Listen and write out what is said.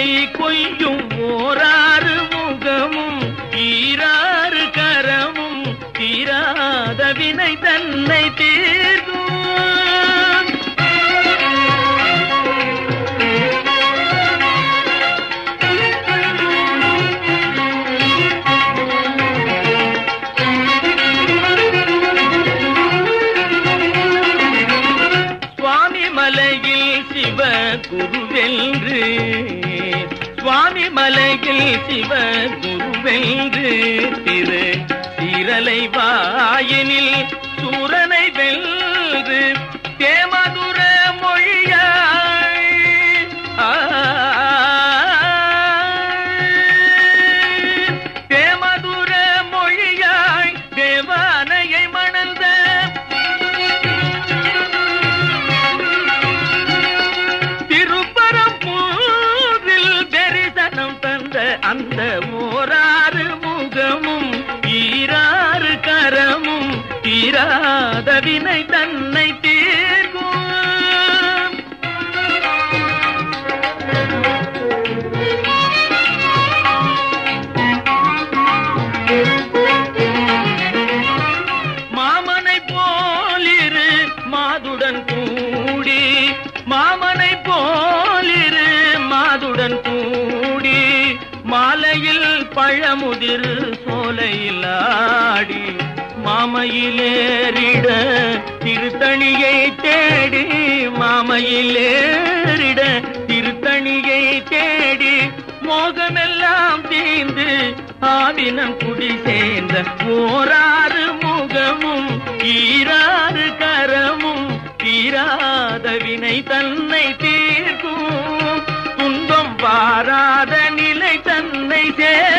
வினை கொய்யும் ஓராறு முகமும் ஈராறு கரமும் தீராத வினை தன்னை தீர்க்கும் சுவாமி மலையில் சிவ குருவென்று சுவாமி மலையில் சிவ குருவென்று திரு சீரலை வாயினில் சூரனை வென்று தேமதுர மொழியாய் ஆ, தேமதுர மொழியாய் தேவானையை மணந்த திருப்பரம்பூரில் தரிசனம் தந்த அந்த ஓராறு முகமும் ஈராறு கரமும் தீராத வினை தன்னை தீர்க்கும் மாமனை போலிரு மாதுடன் கூடி மாமனை போலிரு மாதுடன் கூடி மாலையில் பழமுதிர் சோலையில் ஆடி மாமையிலேறிட திருத்தணியை தேடி மாமையிலேறிட திருத்தணியை தேடி மோகமெல்லாம் தீர்ந்து ஆவினம் குடி சேர்ந்த ஓராறு முகமும் ஈராறு கரமும் தீராத வினை தன்னை தீர்க்கும் துன்பம் பாராத நிலை தன்னை சேர்